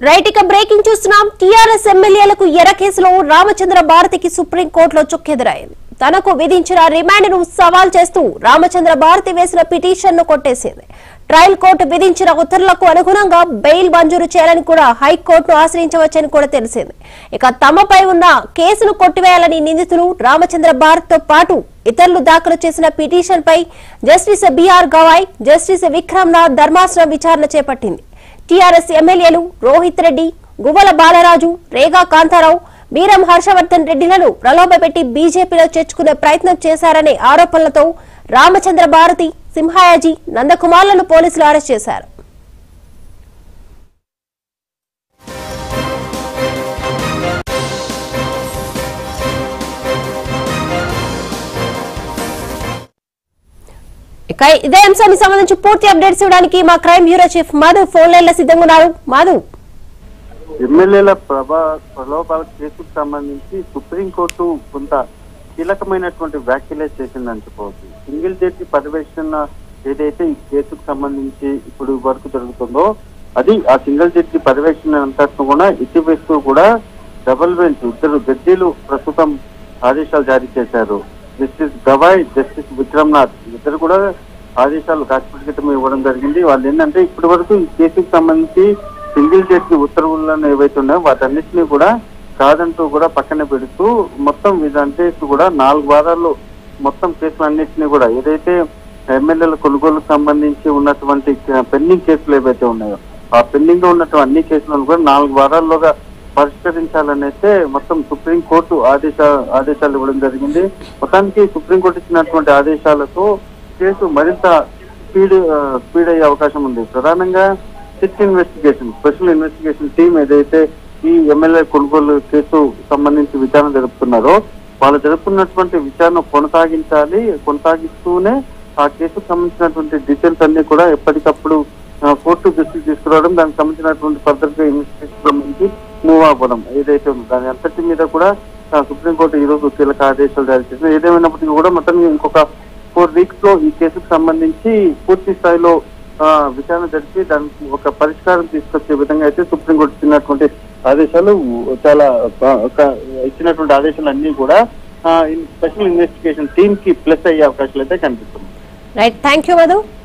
right ఇక breaking చూస్తున్నాం TRS ఎమ్మెల్యేలకు ఎర కేసులో రామచంద్ర భారతికి సుప్రీంకోర్టులో చుక్కెదురైంది తనకు విధించిన రిమాండ్ ను సవాల్ చేస్తూ రామచంద్ర భారతి వేసిన పిటిషన్ ను కొట్టేసింది ట్రయల్ కోర్టు విధించిన ఉత్తర్వులకు అనుగుణంగా బెయిల్ మంజూరు చేయాలని కూడా హైకోర్టును ఆశ్రయించవచ్చని కూడా తెలిసింది ఇక తమపై ఉన్న కేసును కొట్టివేయాలని నిందితులు రామచంద్ర భారత్ తో పాటు ఇతరులు దాఖలు చేసిన పిటిషన్ పై justice B R Gavai justice Vikram Nath ధర్మాసనం విచారణ చేపట్టింది టీఆర్ఎస్ ఎమ్మెల్యేలు రోహిత్ రెడ్డి గువ్వల బాలరాజు రేగా కాంతారావు బీరం హర్షవర్ధన్ రెడ్డిలను ప్రలోభపెట్టి బీజేపీలో చేర్చుకునే ప్రయత్నం చేశారనే ఆరోపణలతో రామచంద్ర భారతి సింహాయాజీ నందకుమార్లను పోలీసులు అరెస్ట్ చేశారు ఇక ఇదే అంశానికి సంబంధించి పూర్తి అప్డేట్స్ ఇవ్వడానికి మా crime bureau chief Madhu phone line లో సిద్ధంగా ఉన్నారు మధు ఎమ్మెల్యేల ప్రభా ప్రలోభాల కేసుకు సంబంధించి సుప్రీంకోర్టు కొంత కీలకమైనటువంటి వ్యాఖ్యలే చేసిందని చెప్పవచ్చు సింగిల్ జడ్జి పర్యవేక్షణ ఏదైతే ఈ కేసుకు సంబంధించి ఇప్పుడు వరకు జరుగుతుందో అది ఆ సింగిల్ జడ్జి పర్యవేక్షణ అంతటిని కూడా ఇచ్చివేస్తూ కూడా డబుల్ బెంచ్ ఇద్దరు జడ్జీలు ప్రస్తుతం ఆదేశాలు జారీ చేశారు జస్టిస్ గవాయ్ జస్టిస్ విక్రమ్నాథ్ ఇద్దరు కూడా ఆదేశాలు కాశ్మీర్ క్రితం ఇవ్వడం జరిగింది వాళ్ళు ఏంటంటే ఇప్పటి వరకు ఈ కేసుకు సంబంధించి సింగిల్ జడ్జి ఉత్తర్వులను ఏవైతే ఉన్నాయో వాటన్నిటిని కూడా కాదంటూ కూడా పక్కన పెడుతూ మొత్తం ఇదంటే కూడా నాలుగు వారాల్లో మొత్తం కేసులన్నింటినీ కూడా ఏదైతే ఎమ్మెల్యేల కొనుగోలుకు సంబంధించి ఉన్నటువంటి పెండింగ్ కేసులు ఏవైతే ఉన్నాయో ఆ పెండింగ్ లో ఉన్నటువంటి అన్ని కేసులను కూడా నాలుగు వారాల్లోగా పరిష్కరించాలనైతే మొత్తం సుప్రీం కోర్టు ఆదేశ ఆదేశాలు ఇవ్వడం జరిగింది మొత్తానికి సుప్రీం కోర్టు ఇచ్చినటువంటి ఆదేశాలతో కేసు మరింత స్పీడ్ ఆ, స్పీడ్ అయ్యే అవకాశం ఉంది ప్రధానంగా SIT investigation special investigation team ఏదైతే ఈ ఎమ్మెల్యే కొనుగోలు కేసు సంబంధించి విచారణ జరుపుతున్నారో వాళ్ళు జరుపుతున్నటువంటి విచారణ కొనసాగించాలి కొనసాగిస్తూనే ఆ కేసుకు సంబంధించినటువంటి డీటెయిల్స్ అన్ని కూడా ఎప్పటికప్పుడు ఆ, కోర్టు దృష్టికి తీసుకురావడం దానికి సంబంధించినటువంటి ఫర్దర్ గా ఇన్వెస్టిగేషన్ సంబంధించి మూవ్ అవ్వడం ఏదైతే ఉందో దాని అంతటి మీద కూడా ఆ, సుప్రీంకోర్టు ఈ రోజు కీలక ఆదేశాలు జారీ చేసింది ఏదేమైనప్పటికీ కూడా మొత్తం ఇంకొక ఫోర్ వీక్స్ లో ఈ కేసుకు సంబంధించి పూర్తి స్థాయిలో ఆ, విచారణ జరిపి దానికి ఒక పరిష్కారం తీసుకొచ్చే విధంగా అయితే సుప్రీంకోర్టు ఇచ్చినటువంటి ఆదేశాలు చాలా బా- ఒక ఇచ్చినటువంటి ఆదేశాలు అన్ని కూడా స్పెషల్ ఇన్వెస్టిగేషన్ టీమ్ కి ప్లస్ అయ్యే అవకాశాలు అయితే కనిపిస్తుంది రైట్ థ్యాంక్ యూ మధు